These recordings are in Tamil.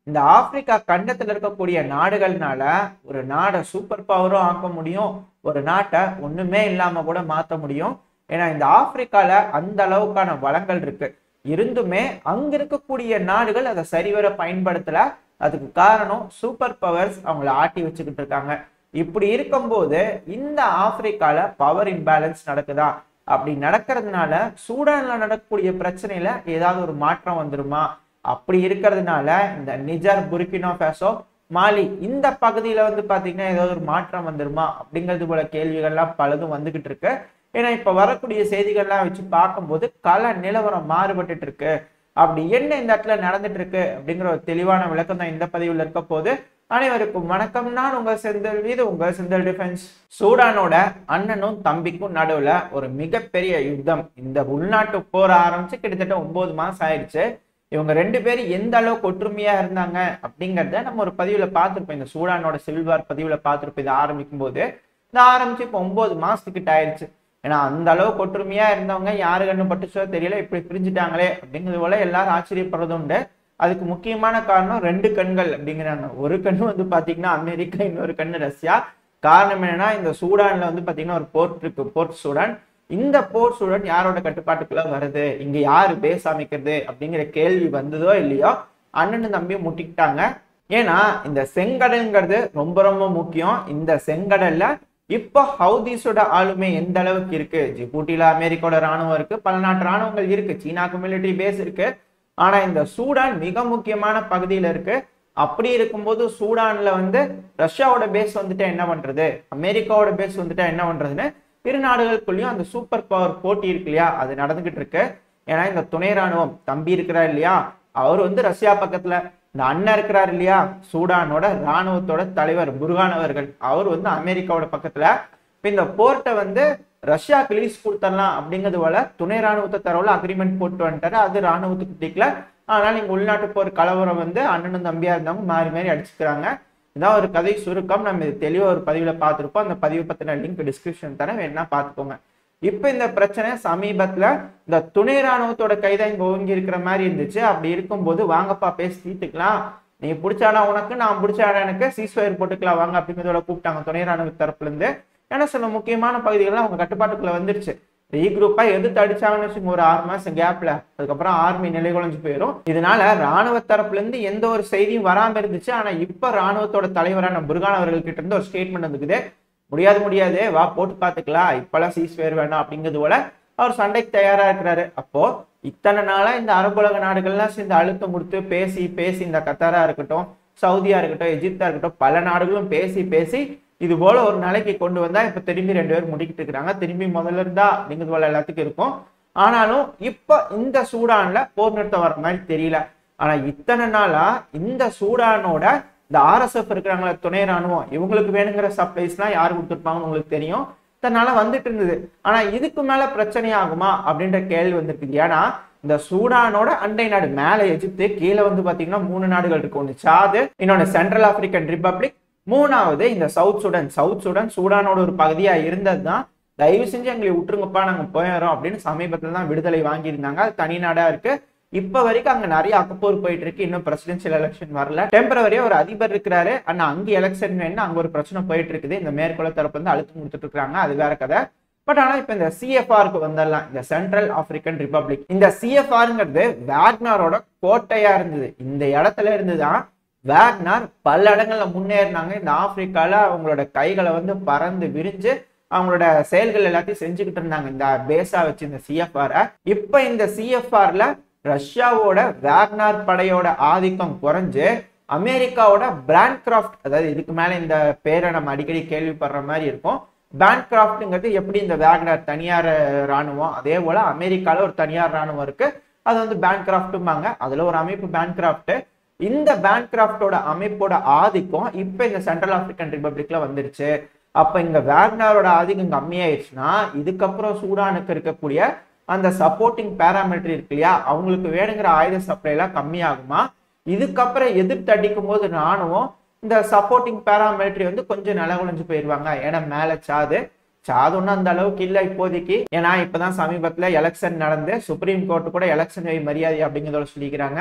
இந்த ஆப்பிரிக்கா கண்டத்துல இருக்கக்கூடிய நாடுகள்னால ஒரு நாடை சூப்பர் பவரும் ஆக்க முடியும் ஒரு நாட்டை ஒண்ணுமே இல்லாம கூட மாத்த முடியும் ஏன்னா இந்த ஆப்பிரிக்கால அந்த அளவுக்கான வளங்கள் இருக்கு இருந்துமே அங்க இருக்கக்கூடிய நாடுகள் அதை சரிவர பயன்படுத்தல அதுக்கு காரணம் சூப்பர் பவர்ஸ் அவங்கள ஆட்டி வச்சுக்கிட்டு இருக்காங்க இப்படி இருக்கும்போது இந்த ஆப்பிரிக்கால பவர் இம்பேலன்ஸ் நடக்குதா அப்படி நடக்கிறதுனால சூடான்ல நடக்கக்கூடிய பிரச்சனையில ஏதாவது ஒரு மாற்றம் வந்துருமா அப்படி இருக்கிறதுனால இந்த நிஜர் புர்கினோ ஃபேசோ மாலி இந்த பகுதியில வந்து பாத்தீங்கன்னா ஏதாவது ஒரு மாற்றம் வந்துருமா அப்படிங்கிறது போல கேள்விகள்லாம் பலதும் வந்துகிட்டு இருக்கு ஏன்னா இப்ப வரக்கூடிய செய்திகள்லாம் வச்சு பார்க்கும்போது கள நிலவரம் மாறுபட்டுட்டு இருக்கு அப்படி என்ன இந்த இடத்துல நடந்துட்டு இருக்கு அப்படிங்கிற ஒரு தெளிவான விளக்கம் தான் இந்த பதிவுல இருக்க போது அனைவருக்கும் வணக்கம் நான் உங்க செந்தில் இது உங்க செந்தில் டிஃபென்ஸ் சூடானோட அண்ணனும் தம்பிக்கும் நடுவுல ஒரு மிகப்பெரிய யுத்தம் இந்த உள்நாட்டு போர் ஆரம்பிச்சு கிட்டத்தட்ட ஒன்பது மாசம் ஆயிடுச்சு இவங்க ரெண்டு பேரும் எந்த அளவுக்கு ஒற்றுமையா இருந்தாங்க அப்படிங்கறத நம்ம ஒரு பதிவுல பார்த்திருப்போம் இந்த சூடானோட சில்வார் பதிவுல பார்த்திருப்போம் இதை ஆரம்பிக்கும் போது இந்த ஆரம்பிச்சு இப்போ ஒன்பது மாசத்துக்கிட்ட ஆயிடுச்சு ஏன்னா அந்த அளவுக்கு ஒற்றுமையா இருந்தவங்க யாரு கண்ணு பட்டுச்சோ தெரியல இப்படி பிரிஞ்சுட்டாங்களே அப்படிங்கிறது போல எல்லாரும் ஆச்சரியப்படுறது உண்டு அதுக்கு முக்கியமான காரணம் ரெண்டு கண்கள் அப்படிங்கிறாங்க ஒரு கண்ணு வந்து பாத்தீங்கன்னா அமெரிக்கா இன்னொரு கண்ணு ரஷ்யா காரணம் என்னன்னா இந்த சூடான்ல வந்து பாத்தீங்கன்னா ஒரு போர்ட் இருக்கு போர்ட் சூடான் இந்த போர் சூழல் யாரோட கட்டுப்பாட்டுக்குள்ள வருது இங்க யாரு பேஸ் அமைக்கிறது அப்படிங்கிற கேள்வி வந்ததோ இல்லையோ அண்ணன் தம்பி முட்டிக்கிட்டாங்க ஏன்னா இந்த செங்கடல்ங்கிறது ரொம்ப ரொம்ப முக்கியம் இந்த செங்கடல்ல இப்போ ஹவுதீஸோட ஆளுமை எந்த அளவுக்கு இருக்கு ஜிபூட்டில அமெரிக்காவோட ராணுவம் இருக்கு பல நாட்டு ராணுவங்கள் இருக்கு சீனாக்கு மிலிட்டரி பேஸ் இருக்கு ஆனா இந்த சூடான் மிக முக்கியமான பகுதியில இருக்கு அப்படி இருக்கும்போது சூடான்ல வந்து ரஷ்யாவோட பேஸ் வந்துட்டா என்ன பண்றது அமெரிக்காவோட பேஸ் வந்துட்டா என்ன பண்றதுன்னு இரு நாடுகளுக்குள்ளேயும் அந்த சூப்பர் பவர் போட்டி இருக்கு இல்லையா அது நடந்துகிட்டு இருக்கு ஏன்னா இந்த துணை ராணுவம் தம்பி இருக்கிறார் இல்லையா அவர் வந்து ரஷ்யா பக்கத்துல இந்த அண்ணன் இருக்கிறார் இல்லையா சூடானோட ராணுவத்தோட தலைவர் புர்கான் அவர்கள் அவர் வந்து அமெரிக்காவோட பக்கத்துல இப்ப இந்த போர்ட்டை வந்து ரஷ்யாக்கு லீஸ் கொடுத்துடலாம் அப்படிங்கிறது போல துணை ராணுவத்தை தரவுல அக்ரிமெண்ட் போட்டு வந்துட்டாரு அது ராணுவத்துக்கு பிடிக்கல ஆனால் இங்க உள்நாட்டு போர் கலவரம் வந்து அண்ணனும் தம்பியா இருந்தவங்க மாறி மாறி அடிச்சுக்கிறாங்க இதான் ஒரு கதை சுருக்கம் நம்ம இது தெளிவா ஒரு பதிவுல பார்த்திருப்போம் அந்த பதிவு பத்தின லிங்க் டிஸ்கிரிப்ஷன் தரேன் வேணா பார்த்துக்கோங்க இப்ப இந்த பிரச்சனை சமீபத்துல இந்த துணை ராணுவத்தோட கைதான் இங்க ஓங்கி இருக்கிற மாதிரி இருந்துச்சு அப்படி இருக்கும்போது வாங்கப்பா பேசி தீர்த்துக்கலாம் நீ பிடிச்சாடா உனக்கு நான் பிடிச்சாடா எனக்கு சீஸ்வயர் போட்டுக்கலாம் வாங்க அப்படிங்கிறதோட கூப்பிட்டாங்க துணை ராணுவ தரப்புல இருந்து ஏன்னா சில முக்கியமான பகுதிகள்லாம் அவங்க கட்டுப்பாட்டுக்குள்ள வந்துருச்சு ரீக்ரூப்பா எதிர்த்து அடிச்சாங்கன்னு வச்சுங்க ஒரு ஆறு மாசம் கேப்ல அதுக்கப்புறம் ஆர்மி நிலை குலைஞ்சு போயிடும் இதனால ராணுவ தரப்புல இருந்து எந்த ஒரு செய்தியும் வராம இருந்துச்சு ஆனா இப்ப ராணுவத்தோட தலைவரான புர்கான் அவர்கள் கிட்ட இருந்து ஒரு ஸ்டேட்மெண்ட் வந்துக்குது முடியாது முடியாது வா போட்டு பாத்துக்கலாம் இப்பெல்லாம் சீஸ் வேர் வேணாம் அப்படிங்கிறது போல அவர் சண்டைக்கு தயாரா இருக்கிறாரு அப்போ இத்தனை நாளா இந்த அரபுலக நாடுகள்லாம் சேர்ந்து அழுத்தம் கொடுத்து பேசி பேசி இந்த கத்தாரா இருக்கட்டும் சவுதியா இருக்கட்டும் எஜிப்தா இருக்கட்டும் பல நாடுகளும் பேசி பேசி இது போல ஒரு நிலைக்கு கொண்டு வந்தா இப்ப திரும்பி ரெண்டு பேரும் முடிக்கிட்டு இருக்கிறாங்க திரும்பி முதல்ல இருந்தா அப்படிங்கிறது போல எல்லாத்துக்கும் இருக்கும் ஆனாலும் இப்ப இந்த சூடான்ல போர் நிறுத்தம் வர மாதிரி தெரியல ஆனா இத்தனை நாளா இந்த சூடானோட இந்த ஆர்எஸ்எஃப் இருக்கிறாங்களா துணை ராணுவம் இவங்களுக்கு வேணுங்கிற சப்ளைஸ்லாம் யார் கொடுத்துருப்பாங்கன்னு உங்களுக்கு தெரியும் இத்தனால வந்துட்டு இருந்தது ஆனா இதுக்கு மேல பிரச்சனை ஆகுமா அப்படின்ற கேள்வி வந்திருக்கு ஏன்னா இந்த சூடானோட அண்டை நாடு மேல எஜிப்து கீழே வந்து பாத்தீங்கன்னா மூணு நாடுகள் இருக்கு ஒன்று சாது இன்னொன்னு சென்ட்ரல் ஆப்பிரிக்கன் ரிப்பப்ளிக் மூணாவது இந்த சவுத் சூடன் சவுத் சூடன் சூடானோட ஒரு பகுதியா இருந்தது தான் தயவு செஞ்சு எங்களை விட்டுருங்கப்பா நாங்க போயிடுறோம் அப்படின்னு சமீபத்துல தான் விடுதலை வாங்கியிருந்தாங்க அது தனி நாடா இருக்கு இப்ப வரைக்கும் அங்க நிறைய அக்கப்போர் போயிட்டு இருக்கு இன்னும் பிரசிடென்சியல் எலெக்ஷன் வரல டெம்பரவரியா ஒரு அதிபர் இருக்கிறாரு ஆனா அங்க எலெக்ஷன் வேணும் அங்க ஒரு பிரச்சனை போயிட்டு இருக்குது இந்த மேற்கொள்ள தரப்பு வந்து அழுத்தம் கொடுத்துட்டு இருக்காங்க அது வேற கதை பட் ஆனா இப்ப இந்த சிஎஃப்ஆருக்கு வந்துடலாம் இந்த சென்ட்ரல் ஆப்பிரிக்கன் ரிப்பப்ளிக் இந்த சிஎஃப்ஆருங்கிறது வேக்னாரோட கோட்டையா இருந்தது இந்த இடத்துல இருந்துதான் வேக்னார் பல இடங்கள்ல முன்னேறினாங்க இந்த ஆப்பிரிக்கால அவங்களோட கைகளை வந்து பறந்து விரிஞ்சு அவங்களோட செயல்கள் எல்லாத்தையும் செஞ்சுக்கிட்டு இருந்தாங்க இந்த பேஸா வச்சு இந்த சிஎஃப்ஆரை இப்ப இந்த சிஎஃப்ஆர்ல ரஷ்யாவோட வேக்னார் படையோட ஆதிக்கம் குறைஞ்சு அமெரிக்காவோட பிராண்ட் கிராஃப்ட் அதாவது இதுக்கு மேல இந்த பேரை நம்ம அடிக்கடி கேள்விப்படுற மாதிரி இருக்கும் பேண்ட் கிராஃப்ட்ங்கிறது எப்படி இந்த வேக்னர் தனியார் ராணுவம் அதே போல அமெரிக்கால ஒரு தனியார் ராணுவம் இருக்கு அது வந்து பேண்ட் கிராஃப்ட்டும்பாங்க அதுல ஒரு அமைப்பு பேண்ட் கிராஃப்ட் இந்த பேண்ட் கிராஃப்டோட அமைப்போட ஆதிக்கம் இப்ப இந்த சென்ட்ரல் ஆப்பிரிக்கன் ரிப்பப்ளிக்ல வந்துருச்சு அப்ப இங்க வேக்னாரோட ஆதிக்கம் கம்மியாயிடுச்சுன்னா இதுக்கப்புறம் சூடானுக்கு இருக்கக்கூடிய அந்த சப்போர்ட்டிங் பேராமிலிட்டரி இருக்கு இல்லையா அவங்களுக்கு வேணுங்கிற ஆயுத சப்ளை எல்லாம் கம்மியாகுமா இதுக்கப்புறம் எதிர்த்து அடிக்கும் போது ராணுவம் இந்த சப்போர்ட்டிங் பேராமிலிட்டரி வந்து கொஞ்சம் நிலகுலைஞ்சு போயிடுவாங்க ஏன்னா மேல சாது சாது ஒன்றும் அந்த அளவுக்கு இல்லை இப்போதைக்கு ஏன்னா இப்பதான் சமீபத்துல எலெக்ஷன் நடந்து சுப்ரீம் கோர்ட் கூட எலெக்ஷன் வை மரியாதை அப்படிங்கிறத சொல்லிக்கிறாங்க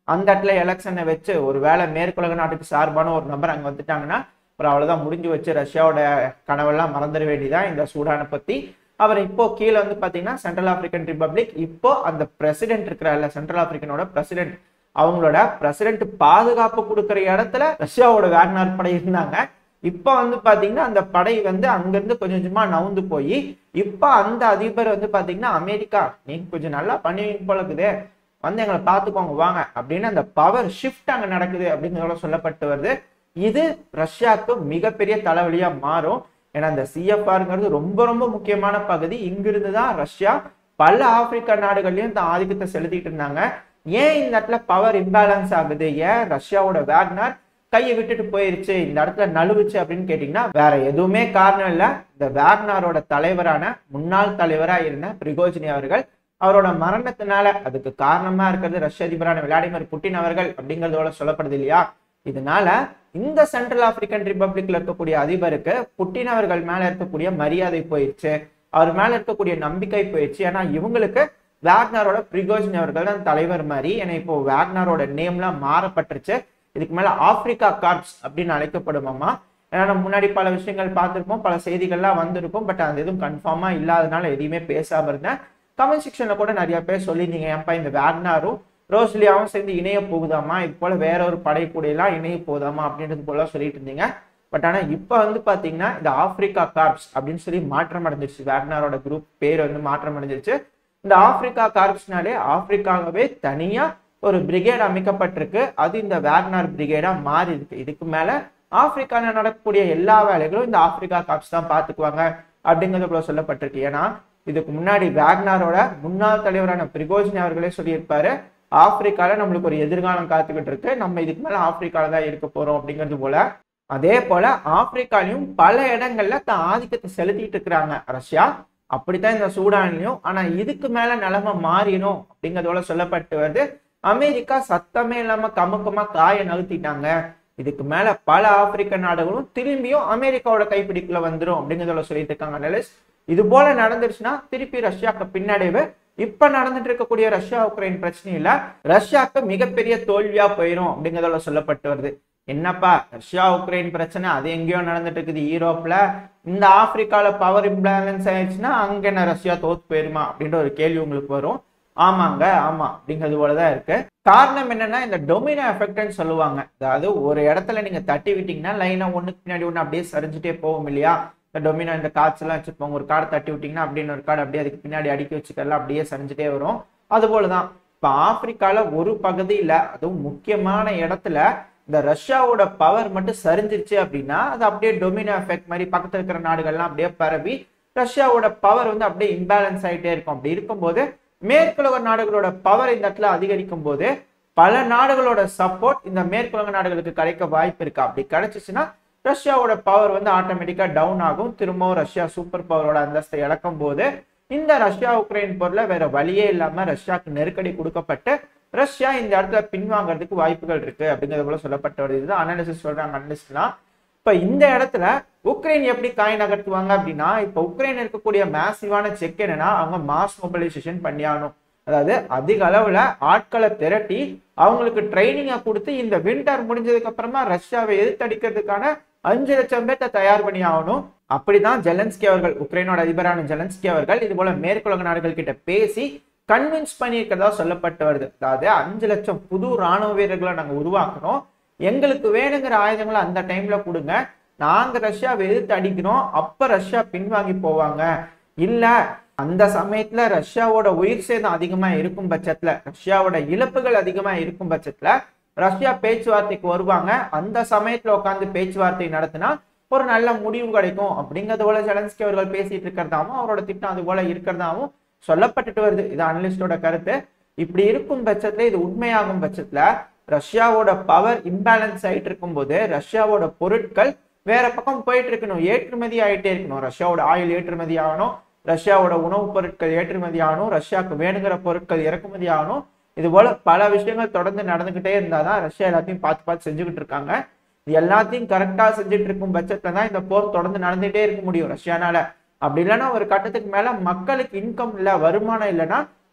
அந்த இடத்துல எலெக்ஷனை வச்சு ஒரு வேளை மேற்குலக நாட்டுக்கு சார்பான ஒரு நபர் அங்க வந்துட்டாங்கன்னா அப்புறம் அவ்வளவுதான் முடிஞ்சு வச்சு ரஷ்யாவோட கனவெல்லாம் மறந்துட வேண்டியதான் இந்த சூடானை பத்தி அவர் இப்போ கீழே வந்து பாத்தீங்கன்னா சென்ட்ரல் ஆப்பிரிக்கன் ரிப்பப்ளிக் இப்போ அந்த பிரசிடென்ட் இருக்கிற சென்ட்ரல் ஆப்பிரிக்கனோட பிரசிடென்ட் அவங்களோட பிரசிடென்ட் பாதுகாப்பு கொடுக்குற இடத்துல ரஷ்யாவோட வேக்னார் படை இருந்தாங்க இப்ப வந்து பாத்தீங்கன்னா அந்த படை வந்து அங்கிருந்து கொஞ்சம் கொஞ்சமா நவுந்து போய் இப்ப அந்த அதிபர் வந்து பாத்தீங்கன்னா அமெரிக்கா நீங்க கொஞ்சம் நல்லா பண்ணுவீங்க போல இருக்குது வந்து எங்களை பார்த்துக்கோங்க வாங்க அப்படின்னு அந்த பவர் ஷிஃப்ட் அங்க நடக்குது அப்படிங்கிறத சொல்லப்பட்டு வருது இது ரஷ்யாவுக்கு மிகப்பெரிய தலைவலியா மாறும் ஏன்னா அந்த சிஎஃப்ஆருங்கிறது ரொம்ப ரொம்ப முக்கியமான பகுதி இங்கிருந்து தான் ரஷ்யா பல ஆப்பிரிக்கா நாடுகள்லயும் இந்த ஆதிக்கத்தை செலுத்திட்டு இருந்தாங்க ஏன் இந்த இடத்துல பவர் இம்பேலன்ஸ் ஆகுது ஏன் ரஷ்யாவோட வேக்னர் கையை விட்டுட்டு போயிருச்சு இந்த இடத்துல நழுவுச்சு அப்படின்னு கேட்டீங்கன்னா வேற எதுவுமே காரணம் இல்ல இந்த வேக்னாரோட தலைவரான முன்னாள் தலைவரா இருந்த பிரிகோஜினி அவர்கள் அவரோட மரணத்தினால அதுக்கு காரணமா இருக்கிறது ரஷ்ய அதிபரான விளாடிமிர் புட்டின் அவர்கள் அப்படிங்கறதோட சொல்லப்படுது இல்லையா இதனால இந்த சென்ட்ரல் ஆப்பிரிக்கன் ரிப்பப்ளிக்ல இருக்கக்கூடிய அதிபருக்கு புட்டின் அவர்கள் மேல இருக்கக்கூடிய மரியாதை போயிடுச்சு அவர் மேல இருக்கக்கூடிய நம்பிக்கை போயிடுச்சு ஏன்னா இவங்களுக்கு வேக்னாரோட பிரிகோஜினி அவர்கள் தான் தலைவர் மாதிரி ஏன்னா இப்போ வேக்னாரோட நேம்லாம் மாறப்பட்டுருச்சு இதுக்கு மேல ஆப்பிரிக்கா கார்ப்ஸ் அப்படின்னு அழைக்கப்படுமாமா ஏன்னா நம்ம முன்னாடி பல விஷயங்கள் பார்த்திருப்போம் பல செய்திகள்லாம் வந்திருக்கும் பட் அது எதுவும் கன்ஃபார்மா இல்லாதனால எதையுமே பேசாம இருந்தேன் கமெண்ட் செக்ஷன்ல கூட நிறைய பேர் சொல்லியிருந்தீங்க ஏன்ப்பா இந்த வேக்னாரும் ரோஸ்லியாவும் சேர்ந்து இணைய போகுதாமா இது போல வேற ஒரு படை கூட எல்லாம் இணைய போகுதாமா அப்படின்றது போல சொல்லிட்டு இருந்தீங்க பட் ஆனா இப்ப வந்து பாத்தீங்கன்னா இந்த ஆப்பிரிக்கா கார்ப்ஸ் அப்படின்னு சொல்லி மாற்றம் அடைஞ்சிருச்சு வேக்னாரோட குரூப் பேர் வந்து மாற்றம் அடைஞ்சிருச்சு இந்த ஆப்பிரிக்கா கார்ப்ஸ்னாலே ஆப்பிரிக்காவே தனியா ஒரு பிரிகேட் அமைக்கப்பட்டிருக்கு அது இந்த வேக்னார் பிரிகேடா மாறி இருக்கு இதுக்கு மேல ஆப்பிரிக்கால நடக்கக்கூடிய எல்லா வேலைகளும் இந்த ஆப்பிரிக்கா காப்ஸ் தான் பாத்துக்குவாங்க அப்படிங்கிறது போல சொல்லப்பட்டிருக்கு ஏன்னா இதுக்கு முன்னாடி வேக்னாரோட முன்னாள் தலைவரான பிரிகோஜினி அவர்களே சொல்லியிருப்பாரு ஆப்பிரிக்கால நம்மளுக்கு ஒரு எதிர்காலம் காத்துக்கிட்டு இருக்கு நம்ம இதுக்கு மேல ஆப்பிரிக்கால தான் இருக்க போறோம் அப்படிங்கிறது போல அதே போல ஆப்பிரிக்காலையும் பல இடங்கள்ல தான் ஆதிக்கத்தை செலுத்திட்டு இருக்கிறாங்க ரஷ்யா அப்படித்தான் இந்த சூடான்லயும் ஆனா இதுக்கு மேல நிலைமை மாறிடும் அப்படிங்கிறதோட சொல்லப்பட்டு வருது அமெரிக்கா சத்தமே இல்லாம கமுக்கமா காய நகர்த்திட்டாங்க இதுக்கு மேல பல ஆப்பிரிக்க நாடுகளும் திரும்பியும் அமெரிக்காவோட கைப்பிடிக்குள்ள வந்துடும் அப்படிங்கிறத சொல்லிட்டு இருக்காங்க அனலிஸ்ட் இது போல நடந்துருச்சுன்னா திருப்பி ரஷ்யாக்கு பின்னடைவு இப்ப நடந்துட்டு இருக்கக்கூடிய ரஷ்யா உக்ரைன் பிரச்சனையில ரஷ்யாக்கு மிகப்பெரிய தோல்வியா போயிடும் அப்படிங்கிறதோட சொல்லப்பட்டு வருது என்னப்பா ரஷ்யா உக்ரைன் பிரச்சனை அது எங்கேயோ நடந்துட்டு இருக்குது யூரோப்ல இந்த ஆப்பிரிக்கால பவர் இம்பேலன்ஸ் ஆயிடுச்சுன்னா அங்க என்ன ரஷ்யா தோத்து போயிருமா அப்படின்ற ஒரு கேள்வி உங்களுக்கு வரும் ஆமாங்க ஆமா அப்படிங்கிறது போலதான் இருக்கு காரணம் என்னன்னா இந்த டொமினோ எஃபெக்ட்னு சொல்லுவாங்க அதாவது ஒரு இடத்துல நீங்க தட்டி விட்டீங்கன்னா லைனா ஒண்ணுக்கு பின்னாடி ஒண்ணு அப்படியே சரிஞ்சுட்டே போகும் இல்லையா இந்த டொமினோ இந்த கார்ட்ஸ் எல்லாம் வச்சிருப்பாங்க ஒரு கார்டு தட்டி விட்டீங்கன்னா அப்படின்னு ஒரு கார்டு அப்படியே அதுக்கு பின்னாடி அடுக்கி வச்சுக்கலாம் அப்படியே சரிஞ்சுட்டே வரும் அது போலதான் இப்ப ஆப்பிரிக்கால ஒரு பகுதியில அதுவும் முக்கியமான இடத்துல இந்த ரஷ்யாவோட பவர் மட்டும் சரிஞ்சிருச்சு அப்படின்னா அது அப்படியே டொமினோ எஃபெக்ட் மாதிரி பக்கத்துல இருக்கிற நாடுகள்லாம் அப்படியே பரவி ரஷ்யாவோட பவர் வந்து அப்படியே இம்பேலன்ஸ் ஆயிட்டே இருக்கும் அப்படி இருக்கும்போது மேற்குலக நாடுகளோட பவர் இந்த இடத்துல அதிகரிக்கும் போது பல நாடுகளோட சப்போர்ட் இந்த மேற்குலக நாடுகளுக்கு கிடைக்க வாய்ப்பு இருக்கு அப்படி கிடைச்சிச்சுன்னா ரஷ்யாவோட பவர் வந்து ஆட்டோமேட்டிக்கா டவுன் ஆகும் திரும்பவும் ரஷ்யா சூப்பர் பவரோட அந்தஸ்தை இழக்கும் போது இந்த ரஷ்யா உக்ரைன் போர்ல வேற வழியே இல்லாம ரஷ்யாவுக்கு நெருக்கடி கொடுக்கப்பட்டு ரஷ்யா இந்த இடத்துல பின்வாங்கறதுக்கு வாய்ப்புகள் இருக்கு அப்படிங்கிறது போல சொல்லப்பட்ட வருது இதுதான் அனாலிசிஸ் சொல்றாங்க அனலிஸ்ட்லாம் இப்ப இந்த இடத்துல உக்ரைன் எப்படி காய் நகர்த்துவாங்க அப்படின்னா இப்ப உக்ரைன் இருக்கக்கூடிய மேசிவான செக் என்னன்னா அவங்க மாஸ் மொபிலைசேஷன் பண்ணியாகணும் அதாவது அதிக அளவுல ஆட்களை திரட்டி அவங்களுக்கு ட்ரைனிங்கை கொடுத்து இந்த வின்டர் முடிஞ்சதுக்கு அப்புறமா ரஷ்யாவை எதிர்த்தடிக்கிறதுக்கான அஞ்சு லட்சம் பேர்த்த தயார் பண்ணி ஆகணும் அப்படிதான் ஜெலன்ஸ்கி அவர்கள் உக்ரைனோட அதிபரான ஜெலன்ஸ்கி அவர்கள் இது போல மேற்குலக நாடுகள் கிட்ட பேசி கன்வின்ஸ் பண்ணியிருக்கிறதா சொல்லப்பட்டு வருது அதாவது அஞ்சு லட்சம் புது ராணுவ வீரர்களை நாங்க உருவாக்குறோம் எங்களுக்கு வேணுங்கிற ஆயுதங்களை அந்த டைம்ல கொடுங்க நாங்க ரஷ்யாவை எதிர்த்து அடிக்கிறோம் அப்ப ரஷ்யா பின்வாங்கி போவாங்க இல்ல அந்த சமயத்துல ரஷ்யாவோட உயிர் சேதம் அதிகமா இருக்கும் பட்சத்துல ரஷ்யாவோட இழப்புகள் அதிகமா இருக்கும் பட்சத்துல ரஷ்யா பேச்சுவார்த்தைக்கு வருவாங்க அந்த சமயத்துல உட்காந்து பேச்சுவார்த்தை நடத்தினா ஒரு நல்ல முடிவு கிடைக்கும் அப்படிங்கறது போல ஜெலன்ஸ்கி அவர்கள் பேசிட்டு இருக்கிறதாவும் அவரோட திட்டம் அது போல இருக்கிறதாவும் சொல்லப்பட்டுட்டு வருது இது அனலிஸ்டோட கருத்து இப்படி இருக்கும் பட்சத்துல இது உண்மையாகும் பட்சத்துல ரஷ்யாவோட பவர் இம்பேலன்ஸ் ஆயிட்டு இருக்கும்போது ரஷ்யாவோட பொருட்கள் வேற பக்கம் போயிட்டு இருக்கணும் ஏற்றுமதி ஆயிட்டே இருக்கணும் ரஷ்யாவோட ஆயில் ஏற்றுமதி ஆகணும் ரஷ்யாவோட உணவுப் பொருட்கள் ஏற்றுமதி ஆகணும் ரஷ்யாவுக்கு வேணுங்கிற பொருட்கள் இறக்குமதி ஆகணும் இது போல பல விஷயங்கள் தொடர்ந்து நடந்துகிட்டே இருந்தாதான் ரஷ்யா எல்லாத்தையும் பார்த்து பார்த்து செஞ்சுக்கிட்டு இருக்காங்க இது எல்லாத்தையும் கரெக்டா செஞ்சுட்டு இருக்கும் பட்சத்துல தான் இந்த போர் தொடர்ந்து நடந்துகிட்டே இருக்க முடியும் ரஷ்யானால அப்படி இல்லைன்னா ஒரு கட்டத்துக்கு மேல மக்களுக்கு இன்கம் இல்ல வருமானம் இல்லைன்னா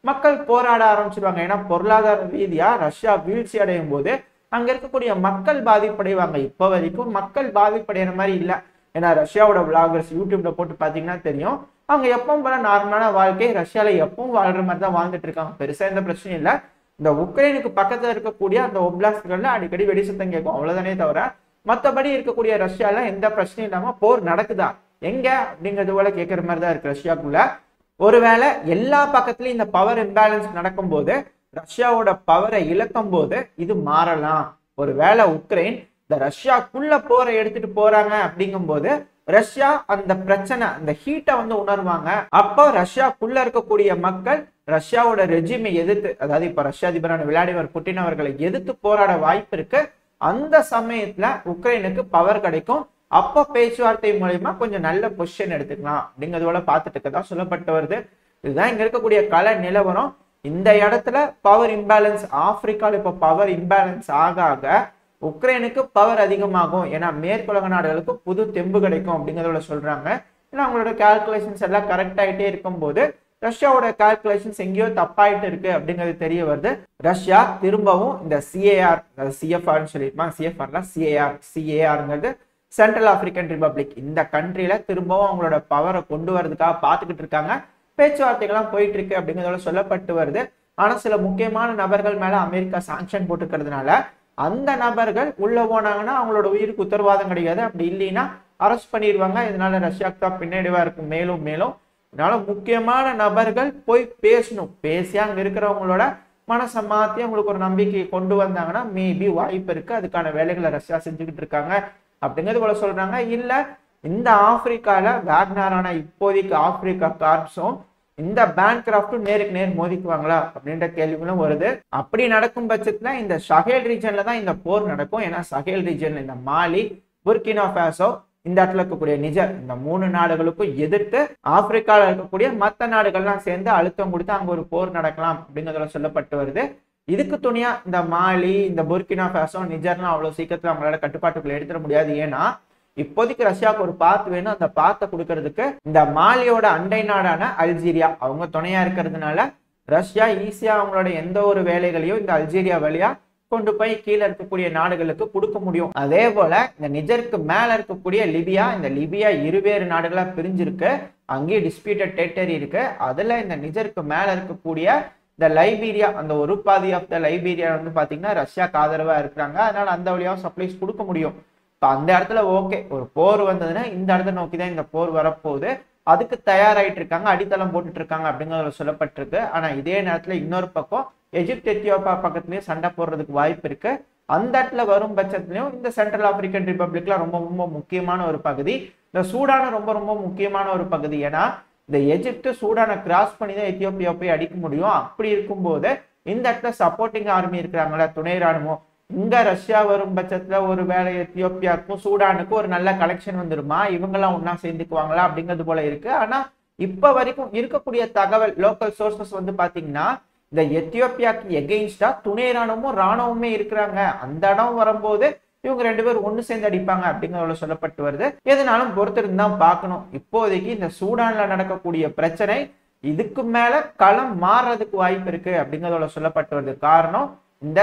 மக்கள் போராட ஆரம்பிச்சிருவாங்க ஏன்னா பொருளாதார ரீதியா ரஷ்யா வீழ்ச்சி அடையும் போது அங்க இருக்கக்கூடிய மக்கள் பாதிப்படைவாங்க இப்போ வரைக்கும் மக்கள் பாதிப்படைகிற மாதிரி இல்லை ஏன்னா ரஷ்யாவோட விளாகர்ஸ் யூடியூப்ல போட்டு பார்த்தீங்கன்னா தெரியும் அவங்க எப்பவும் போல நார்மலான வாழ்க்கை ரஷ்யால எப்பவும் வாழ்ற மாதிரி தான் வாழ்ந்துட்டு இருக்காங்க பெருசா எந்த பிரச்சனையும் இல்லை இந்த உக்ரைனுக்கு பக்கத்துல இருக்கக்கூடிய அந்த ஒப்லாஸ்ட்கள்ல அடிக்கடி வெடி சத்தம் கேட்கும் அவ்வளவுதானே தவிர மற்றபடி இருக்கக்கூடிய ரஷ்யால எந்த பிரச்சனையும் இல்லாம போர் நடக்குதா எங்க அப்படிங்கிறது போல கேட்கற மாதிரி தான் இருக்கு ரஷ்யாக்குள்ள ஒருவேளை எல்லா பக்கத்துலயும் இந்த பவர் இம்பேலன்ஸ் நடக்கும்போது ரஷ்யாவோட பவரை இழக்கும் போது இது மாறலாம் ஒருவேளை உக்ரைன் இந்த ரஷ்யாக்குள்ள போரை எடுத்துட்டு போறாங்க அப்படிங்கும்போது ரஷ்யா அந்த பிரச்சனை அந்த ஹீட்டை வந்து உணர்வாங்க அப்போ ரஷ்யாக்குள்ள இருக்கக்கூடிய மக்கள் ரஷ்யாவோட ரெஜிமை எதிர்த்து அதாவது இப்ப ரஷ்யா அதிபரான விளாடிமிர் புட்டின் அவர்களை எதிர்த்து போராட வாய்ப்பு இருக்கு அந்த சமயத்துல உக்ரைனுக்கு பவர் கிடைக்கும் அப்போ பேச்சுவார்த்தை மூலயமா கொஞ்சம் நல்ல பொசிஷன் எடுத்துக்கலாம் அப்படிங்கிறது போல பார்த்துட்டு இருக்கதா சொல்லப்பட்டு வருது இதுதான் இங்க இருக்கக்கூடிய கல நிலவரம் இந்த இடத்துல பவர் இம்பேலன்ஸ் ஆப்பிரிக்கால இப்போ பவர் இம்பேலன்ஸ் ஆக ஆக உக்ரைனுக்கு பவர் அதிகமாகும் ஏன்னா மேற்குலக நாடுகளுக்கு புது தெம்பு கிடைக்கும் அப்படிங்கிறத சொல்றாங்க ஏன்னா அவங்களோட கால்குலேஷன்ஸ் எல்லாம் கரெக்ட் ஆகிட்டே இருக்கும்போது ரஷ்யாவோட கால்குலேஷன்ஸ் எங்கேயோ தப்பாயிட்டு இருக்கு அப்படிங்கிறது தெரிய வருது ரஷ்யா திரும்பவும் இந்த சிஏஆர் சிஎஃப்ஆர்னு சொல்லியிருப்பாங்க சிஎஃப்ஆர்ல சிஏஆர் சிஏஆர்ங்கிறது சென்ட்ரல் ஆப்பிரிக்கன் ரிபப்ளிக் இந்த கண்ட்ரியில திரும்பவும் அவங்களோட பவரை கொண்டு வரதுக்காக பார்த்துக்கிட்டு இருக்காங்க பேச்சுவார்த்தைகள்லாம் போயிட்டு இருக்கு அப்படிங்கிறதோட சொல்லப்பட்டு வருது ஆனா சில முக்கியமான நபர்கள் மேல அமெரிக்கா சாங்ஷன் போட்டுக்கிறதுனால அந்த நபர்கள் உள்ள போனாங்கன்னா அவங்களோட உயிருக்கு உத்தரவாதம் கிடையாது அப்படி இல்லைன்னா அரெஸ்ட் பண்ணிடுவாங்க இதனால ரஷ்யாவுக்கு தான் பின்னடைவா இருக்கும் மேலும் மேலும் இதனால முக்கியமான நபர்கள் போய் பேசணும் பேசி அங்க இருக்கிறவங்களோட மனசை மாத்தி அவங்களுக்கு ஒரு நம்பிக்கையை கொண்டு வந்தாங்கன்னா மேபி வாய்ப்பு இருக்கு அதுக்கான வேலைகளை ரஷ்யா செஞ்சுக்கிட்டு இருக்காங்க அப்படிங்கிறது போல சொல்றாங்க இல்ல இந்த ஆப்பிரிக்கால வேக்னாரான இப்போதைக்கு ஆப்பிரிக்கா கார்ப்ஸும் இந்த பேங்க் கிராஃப்டும் நேருக்கு நேர் மோதிக்குவாங்களா அப்படின்ற கேள்விகளும் வருது அப்படி நடக்கும் பட்சத்துல இந்த சஹேல் ரீஜன்ல தான் இந்த போர் நடக்கும் ஏன்னா சஹேல் ரீஜன்ல இந்த மாலி புர்கினா ஃபேசோ இந்த இடத்துல இருக்கக்கூடிய நிஜர் இந்த மூணு நாடுகளுக்கும் எதிர்த்து ஆப்பிரிக்கால இருக்கக்கூடிய மற்ற நாடுகள்லாம் சேர்ந்து அழுத்தம் கொடுத்து அங்க ஒரு போர் நடக்கலாம் அப்படிங்கிறதுல சொல்லப்பட்டு வருது இதுக்கு துணியா இந்த மாலி இந்த புர்கினா ஃபேசோ நிஜர்லாம் அவ்வளவு சீக்கிரத்துல அவங்களால கட்டுப்பாட்டுக்குள்ள எடுத்துட முடியாது ஏன்னா இப்போதைக்கு ரஷ்யாவுக்கு ஒரு பாத்து வேணும் அந்த பாத்தை கொடுக்கறதுக்கு இந்த மாலியோட அண்டை நாடான அல்ஜீரியா அவங்க துணையா இருக்கிறதுனால ரஷ்யா ஈஸியா அவங்களோட எந்த ஒரு வேலைகளையும் இந்த அல்ஜீரியா வழியா கொண்டு போய் கீழே இருக்கக்கூடிய நாடுகளுக்கு கொடுக்க முடியும் அதே போல இந்த நிஜருக்கு மேல இருக்கக்கூடிய லிபியா இந்த லிபியா இருவேறு நாடுகளா பிரிஞ்சிருக்கு அங்கேயும் டிஸ்பியூட்டட் டெரிட்டரி இருக்கு அதுல இந்த நிஜருக்கு மேல இருக்கக்கூடிய இந்த லைபீரியா அந்த ஒரு பாதி ஆஃப் த லைபீரியா வந்து பாத்தீங்கன்னா ரஷ்யாக்கு ஆதரவா இருக்கிறாங்க அதனால அந்த வழியாவும் சப்ளைஸ் கொடுக்க முடியும் இப்போ அந்த இடத்துல ஓகே ஒரு போர் வந்ததுன்னா இந்த இடத்த நோக்கி தான் இந்த போர் வரப்போகுது அதுக்கு தயாராயிட்டு இருக்காங்க அடித்தளம் போட்டுட்டு இருக்காங்க அப்படிங்கிறதுல சொல்லப்பட்டிருக்கு ஆனா இதே நேரத்துல இன்னொரு பக்கம் எஜிப்த் எத்தியோப்பா பக்கத்துலயும் சண்டை போடுறதுக்கு வாய்ப்பு இருக்கு அந்த இடத்துல வரும் பட்சத்துலயும் இந்த சென்ட்ரல் ஆப்பிரிக்கன் ரிப்பப்ளிக்ல ரொம்ப ரொம்ப முக்கியமான ஒரு பகுதி இந்த சூடான ரொம்ப ரொம்ப முக்கியமான ஒரு பகுதி ஏன்னா இந்த எஜிப்ட் சூடானை கிராஸ் பண்ணி தான் எத்தியோப்பியா போய் அடிக்க முடியும் அப்படி இருக்கும்போது இந்த இடத்துல சப்போர்ட்டிங் ஆர்மி இருக்கிறாங்களா துணை ராணுவம் இங்க ரஷ்யா வரும் பட்சத்துல ஒரு வேலை எத்தியோப்பியாவுக்கும் சூடானுக்கும் ஒரு நல்ல கலெக்ஷன் வந்துருமா இவங்கெல்லாம் ஒன்னா சேர்ந்துக்குவாங்களா அப்படிங்கிறது போல இருக்கு ஆனா இப்ப வரைக்கும் இருக்கக்கூடிய தகவல் லோக்கல் சோர்சஸ் வந்து பாத்தீங்கன்னா இந்த எத்தியோப்பியாக்கு எகெயின்ஸ்டா துணை ராணுவமும் ராணுவமே இருக்கிறாங்க அந்த இடம் வரும்போது இவங்க ரெண்டு பேரும் ஒண்ணு சேர்ந்து அடிப்பாங்க அப்படிங்கிறத சொல்லப்பட்டு வருது எதுனாலும் பொறுத்திருந்து தான் பார்க்கணும் இப்போதைக்கு இந்த சூடான்ல நடக்கக்கூடிய பிரச்சனை இதுக்கு மேல களம் மாறுறதுக்கு வாய்ப்பு இருக்கு அப்படிங்கிறதோட சொல்லப்பட்டு வருது காரணம் இந்த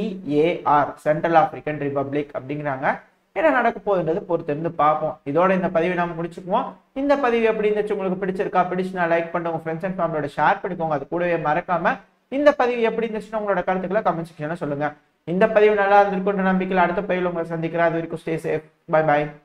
சிஏஆர் சென்ட்ரல் ஆப்பிரிக்கன் ரிபப்ளிக் அப்படிங்கிறாங்க என்ன நடக்க போகுதுன்றது பொறுத்திருந்து பார்ப்போம் இதோட இந்த பதிவை நாம முடிச்சுக்குவோம் இந்த பதிவு எப்படி இருந்துச்சு உங்களுக்கு பிடிச்சிருக்கா பிடிச்சுனா லைக் பண்ணுங்க உங்க ஃப்ரெண்ட்ஸ் அண்ட் ஃபேமிலியோட ஷேர் பண்ணிக்கோங்க அது கூடவே மறக்காம இந்த பதிவு எப்படி இருந்துச்சுன்னு உங்களோட கருத்துக்களை கமெண்ட் செக்ஷன்ல சொல்லுங்க இந்த பதிவு நல்லா இருந்திருக்குன்ற நம்பிக்கையில் அடுத்த பதிவில் உங்களை சந்திக்கிறேன் அது வரைக்கும் ஸ்டே சேஃப் பை பாய்